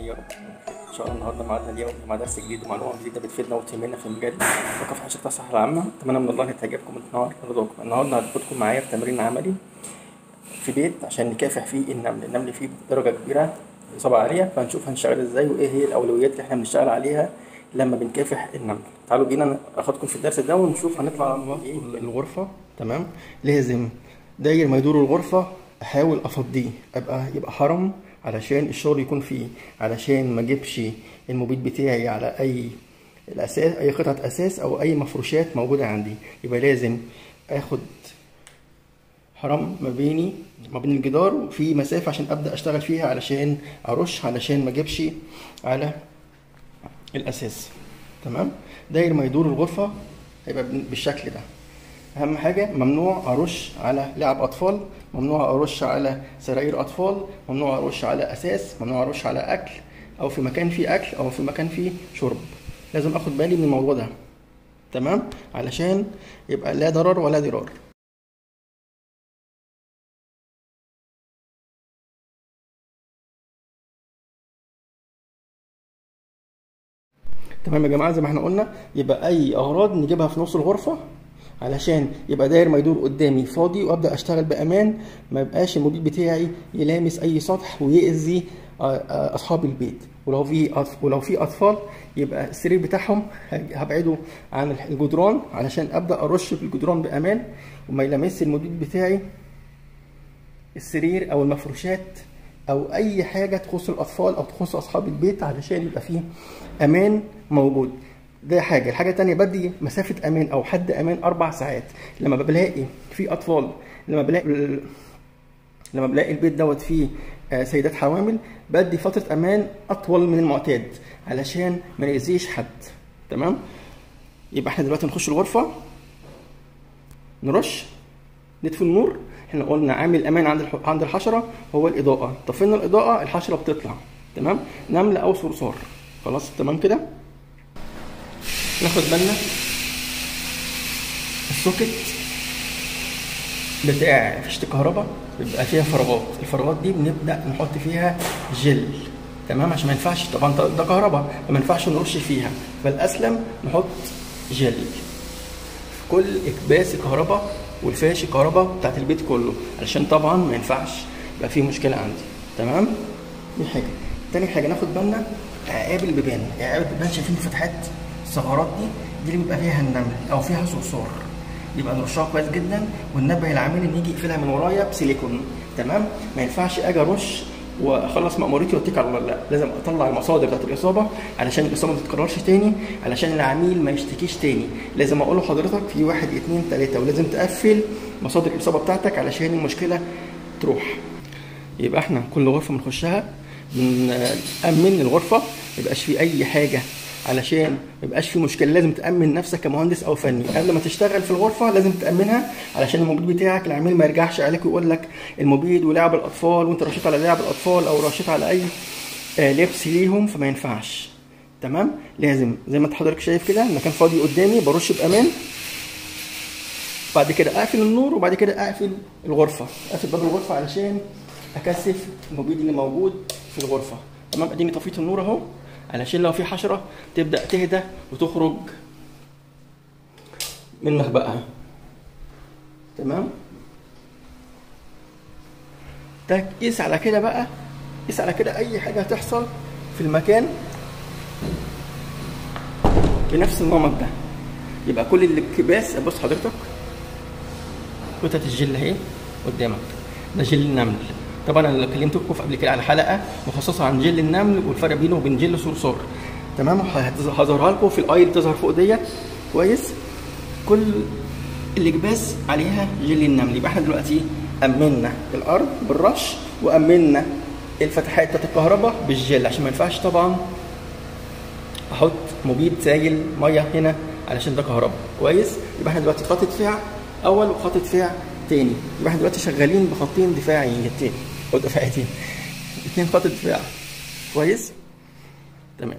يا رب ان شاء الله النهارده معادنا اليوم مع درس جديد ومعلومه جديده بتفيدنا وتهمنا في مجال ثقافه حشره الصحه العامه اتمنى من الله ان تعجبكم وتنور رضاكم النهارده هاخدكم معايا في تمرين عملي في بيت عشان نكافح فيه النمل النمل فيه درجه كبيره اصابه عاليه فهنشوف هنشتغل ازاي وايه هي الاولويات اللي احنا بنشتغل عليها لما بنكافح النمل تعالوا بينا اخدكم في الدرس ده ونشوف هنطلع من ايه الغرفه تمام لازم داير ما يدور الغرفه احاول افضيه ابقى يبقى حرم علشان الشغل يكون فيه علشان ما اجيبش المبيد بتاعي على اي الاساس اي قطعه اساس او اي مفروشات موجوده عندي يبقى لازم اخد حرام ما بيني ما بين الجدار وفي مسافه عشان ابدا اشتغل فيها علشان ارش علشان ما اجيبش على الاساس تمام داير ما يدور الغرفه هيبقى بالشكل ده اهم حاجه ممنوع ارش على لعب اطفال ممنوع ارش على سراير اطفال ممنوع ارش على اساس ممنوع ارش على اكل او في مكان فيه اكل او في مكان فيه شرب لازم اخد بالي من الموضوع ده تمام علشان يبقى لا ضرر ولا ضرار تمام يا جماعه زي ما احنا قلنا يبقى اي اغراض نجيبها في نص الغرفه علشان يبقى داير ما يدور قدامي فاضي وابدا اشتغل بامان ما يبقاش المبيد بتاعي يلامس اي سطح ويأذي اصحاب البيت ولو في ولو في اطفال يبقى السرير بتاعهم هبعده عن الجدران علشان ابدا ارش في الجدران بامان وما يلامس المبيد بتاعي السرير او المفروشات او اي حاجه تخص الاطفال او تخص اصحاب البيت علشان يبقى فيه امان موجود ده حاجه الحاجه الثانيه بدي مسافه امان او حد امان اربع ساعات لما بلاقي في اطفال لما بلاقي لما بلاقي البيت دوت فيه سيدات حوامل بدي فتره امان اطول من المعتاد علشان ما يأذيش حد تمام يبقى احنا دلوقتي نخش الغرفه نرش نطفي النور احنا قلنا عامل امان عند عند الحشره هو الاضاءه طفينا الاضاءه الحشره بتطلع تمام نمله او صرصار خلاص تمام كده ناخد بالنا السوكت بتاع فيشه الكهرباء بيبقى فيها فراغات الفراغات دي بنبدا نحط فيها جل تمام عشان ما ينفعش طبعا ده كهرباء فما ينفعش نرش فيها فالاسلم نحط جل في كل اكباس الكهرباء والفيش الكهرباء بتاعت البيت كله علشان طبعا ما ينفعش يبقى فيه مشكله عندي تمام دي حاجه تاني حاجه ناخد بالنا عقاب البيبان عقاب البيبان شايفين الفتحات الثغرات دي دي اللي بيبقى فيها النمل او فيها صرصار يبقى نرشها كويس جدا وننبه العميل ان يجي يقفلها من ورايا بسيليكون تمام ما ينفعش اجي ارش واخلص مأموريتي واتكل على الله لا لازم اطلع المصادر بتاعت الاصابه علشان الاصابه ما تتكررش تاني علشان العميل ما يشتكيش تاني لازم اقول له حضرتك في واحد اتنين تلاته ولازم تقفل مصادر الاصابه بتاعتك علشان المشكله تروح يبقى احنا كل غرفه بنخشها بنأمن الغرفه ما يبقاش في اي حاجه علشان ما يبقاش في مشكله لازم تامن نفسك كمهندس او فني قبل ما تشتغل في الغرفه لازم تامنها علشان المبيد بتاعك العميل ما يرجعش عليك ويقول لك المبيد ولعب الاطفال وانت رشيت على لعب الاطفال او رشيت على اي آه لبس ليهم فما ينفعش تمام لازم زي ما انت حضرتك شايف كده المكان فاضي قدامي برش بامان بعد كده اقفل النور وبعد كده اقفل الغرفه اقفل باب الغرفه علشان اكثف المبيد اللي موجود في الغرفه تمام اديني طفيت النور اهو علشان لو في حشرة تبدأ تهدى وتخرج من مخبأها تمام قيس على كده بقى قيس على كده أي حاجة هتحصل في المكان بنفس النمط ده يبقى كل الاكتباس بص حضرتك قطعة الجل اهي قدامك ده جل النمل طبعا انا كلمتكم قبل كده على حلقه مخصصه عن جل النمل والفرق بينه وبين جل صرصار تمام هظهرها لكم في الاي اللي بتظهر فوق ديت كويس كل الاكباس عليها جل النمل يبقى احنا دلوقتي امنا الارض بالرش وامنا الفتحات بتاعت الكهرباء بالجل عشان ما ينفعش طبعا احط مبيد سائل ميه هنا علشان ده كهرباء كويس يبقى احنا دلوقتي خط دفاع اول وخط دفاع تاني يبقى احنا دلوقتي شغالين بخطين دفاعيتين او دفاعيتين اتنين خط دفاع كويس تمام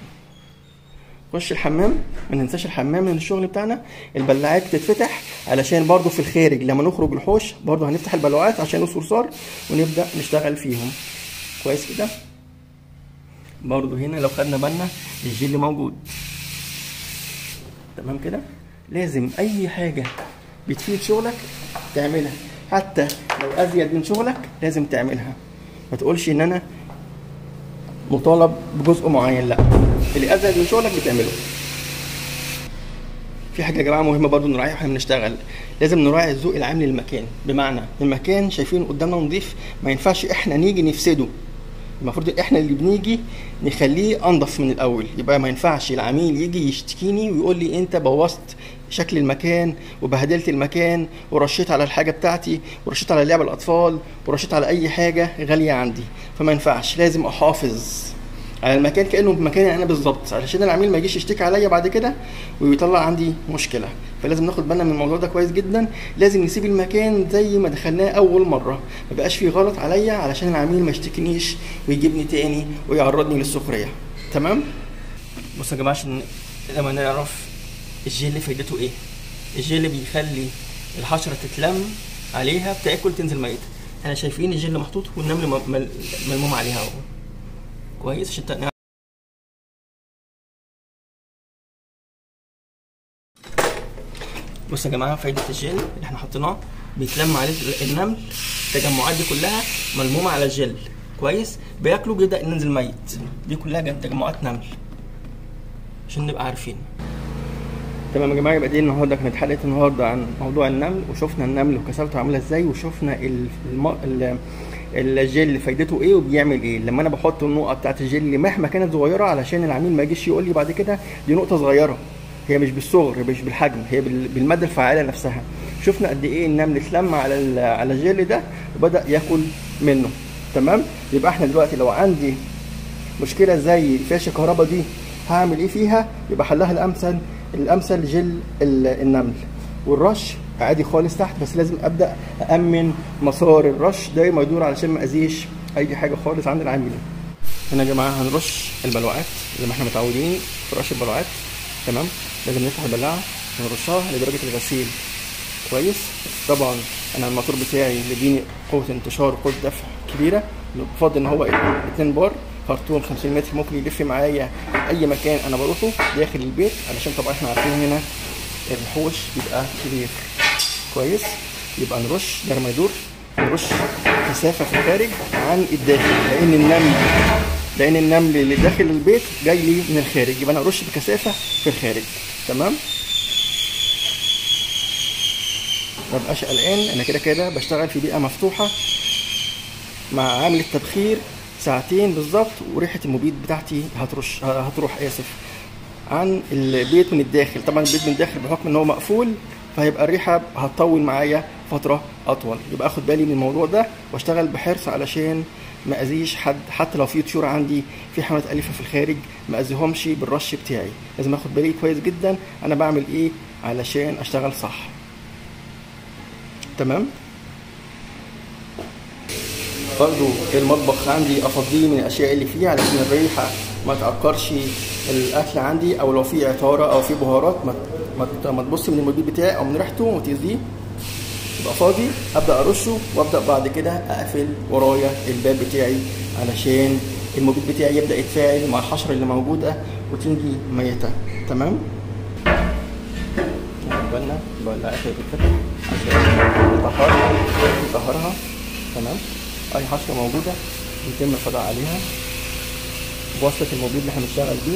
خش الحمام ما ننساش الحمام من الشغل بتاعنا البلاعات تتفتح علشان برضو في الخارج لما نخرج الحوش برضو هنفتح البلاعات عشان الصرصار ونبدا نشتغل فيهم كويس كده برضو هنا لو خدنا بالنا الجل موجود تمام كده لازم اي حاجه بتفيد شغلك تعملها حتى لو ازيد من شغلك لازم تعملها ما تقولش ان انا مطالب بجزء معين لا اللي ازيد من شغلك بتعمله في حاجه يا جماعه مهمه برضو نراعيها واحنا بنشتغل لازم نراعي الذوق العام للمكان بمعنى المكان شايفين قدامنا نضيف ما ينفعش احنا نيجي نفسده المفروض احنا اللي بنيجي نخليه انضف من الاول يبقى ما ينفعش العميل يجي يشتكيني ويقول لي انت بوظت شكل المكان وبهدلت المكان ورشيت على الحاجه بتاعتي ورشيت على لعب الاطفال ورشيت على اي حاجه غاليه عندي فما ينفعش لازم احافظ على المكان كانه بمكاني انا بالظبط علشان العميل ما يجيش يشتكي عليا بعد كده ويطلع عندي مشكله فلازم ناخد بالنا من الموضوع ده كويس جدا لازم نسيب المكان زي ما دخلناه اول مره ما بقاش فيه غلط عليا علشان العميل ما يشتكينيش ويجيبني تاني ويعرضني للسخريه تمام بصوا يا جماعه عشان لما نعرف الجل فايدته ايه الجل بيخلي الحشره تتلم عليها بتاكل تنزل ميته احنا شايفين الجل محطوط والنمل م- مل- ملموم عليها اهو كويس عشان تق- بصوا يا جماعه فايده الجل اللي احنا حطيناه بيتلم عليه النمل التجمعات دي كلها ملمومه على الجل كويس بياكلوا بيبدا ينزل ميت دي كلها جم- تجمعات نمل عشان نبقى عارفين تمام يا جماعه يبقى دي النهارده كانت حلقه النهارده عن موضوع النمل وشفنا النمل وكثافته عامله ازاي وشفنا ال- الم... ال... الجل فايدته ايه وبيعمل ايه لما انا بحط النقطه بتاعت الجل مهما كانت صغيره علشان العميل ما يجيش يقول لي بعد كده دي نقطه صغيره هي مش بالصغر مش بالحجم هي بال- بالماده الفعاله نفسها شفنا قد ايه النمل اتلم على ال- على الجل ده وبدا ياكل منه تمام يبقى احنا دلوقتي لو عندي مشكله زي فيش الكهرباء دي هعمل ايه فيها يبقى حلها الامثل الامثل جل ال- النمل والرش عادي خالص تحت بس لازم ابدا امن مسار الرش دايما يدور علشان ما اذيش اي حاجه خالص عند العميل هنا يا جماعه هنرش البلوعات زي ما احنا متعودين في رش البلوعات تمام لازم نفتح البلاعه ونرشها لدرجه الغسيل كويس طبعا انا الموتور بتاعي بيديني قوه انتشار قوه دفع كبيره بفضل ان هو 2 بار خرطوم 50 متر ممكن يلف معايا اي مكان انا بروحه داخل البيت علشان طبعا احنا عارفين هنا الحوش بيبقى كبير كويس يبقى نرش دار ما يدور نرش كثافه في الخارج عن الداخل لان النمل لان النمل اللي داخل البيت جاي لي من الخارج يبقى انا ارش بكثافه في الخارج تمام ما بقاش قلقان انا كده كده بشتغل في بيئه مفتوحه مع عامل التبخير ساعتين بالظبط وريحه المبيد بتاعتي هترش هتروح اسف عن البيت من الداخل طبعا البيت من الداخل بحكم ان هو مقفول فهيبقى الريحه هتطول معايا فتره اطول يبقى اخد بالي من الموضوع ده واشتغل بحرص علشان ما اذيش حد حتى لو في طيور عندي في حيوانات اليفه في الخارج ما اذيهمش بالرش بتاعي لازم اخد بالي كويس جدا انا بعمل ايه علشان اشتغل صح تمام برضو المطبخ عندي افضيه من الاشياء اللي فيه علشان الريحه ما تعكرش الاكل عندي او لو في عطاره او في بهارات ما ما ما تبص من المبيد بتاعي او من ريحته وتاذيه يبقى فاضي ابدا ارشه وابدا بعد كده اقفل ورايا الباب بتاعي علشان المبيد بتاعي يبدا يتفاعل مع الحشره اللي موجوده وتنجي ميته تمام ناخد بالنا بولعها بتتفتح عشان نطهرها نطهرها تمام اي حشره موجوده يتم القضاء عليها بواسطه المبيد اللي احنا بنشتغل بيه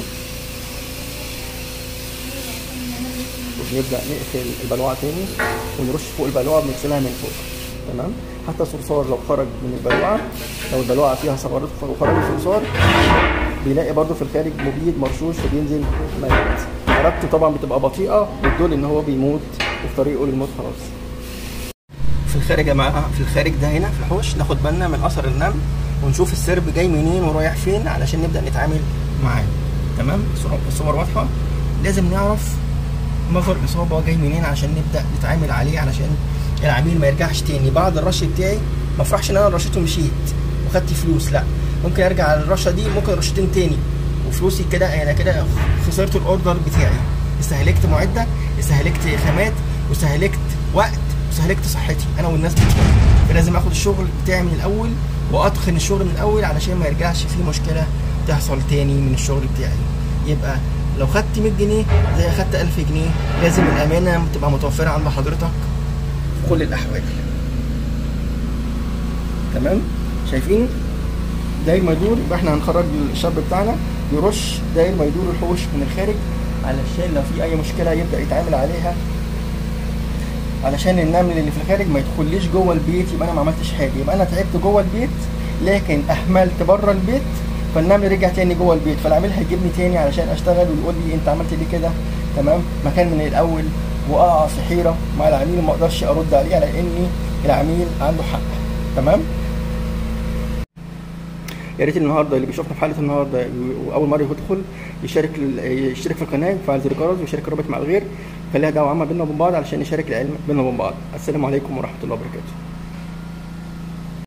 وبنبدا نقفل البلوعه تاني ونرش فوق البلوعه بنغسلها من فوق تمام حتى الصرصار لو خرج من البلوعه لو البلوعه فيها ثغرات وخرج الصرصار بيلاقي برضو في الخارج مبيد مرشوش فبينزل ميت حركته طبعا بتبقى بطيئه بتدل ان هو بيموت وفي طريقه للموت خلاص في الخارج يا جماعه في الخارج ده هنا في الحوش ناخد بالنا من اثر النمل ونشوف السرب جاي منين ورايح فين علشان نبدا نتعامل معاه تمام الصور- الصور واضحه لازم نعرف مصدر الاصابه جاي منين عشان نبدا نتعامل عليه علشان العميل ما يرجعش تاني بعد الرش بتاعي ما افرحش ان انا رشيته ومشيت وخدت فلوس لا ممكن ارجع على الرشه دي ممكن رشتين تاني وفلوسي كده انا كده خسرت الاوردر بتاعي استهلكت معده استهلكت خامات واستهلكت وقت واستهلكت صحتي انا والناس بتوعي فلازم اخد الشغل بتاعي من الاول واتقن الشغل من الاول علشان ما يرجعش فيه مشكله تحصل تاني من الشغل بتاعي يبقى لو خدت 100 جنيه زي خدت 1000 جنيه لازم الامانه تبقى متوفره عند حضرتك في كل الاحوال تمام شايفين داير ما يدور يبقى احنا هنخرج الشاب بتاعنا يرش داير ما يدور الحوش من الخارج علشان لو في اي مشكله يبدا يتعامل عليها علشان النمل اللي في الخارج ما يدخليش جوه البيت يبقى انا ما عملتش حاجه يبقى انا تعبت جوه البيت لكن اهملت بره البيت فالنمل رجع تاني جوه البيت فالعميل هيجيبني تاني علشان اشتغل ويقول لي انت عملت ليه كده تمام مكان من الاول واقع في حيره مع العميل ما اقدرش ارد عليه على اني العميل عنده حق تمام يا ريت النهارده اللي بيشوفنا في حلقه النهارده واول مره يدخل يشارك يشترك في القناه ويفعل زر الجرس ويشارك الرابط مع الغير خليها دعوه عامه بينا وبين بعض علشان نشارك العلم بينا وبين بعض السلام عليكم ورحمه الله وبركاته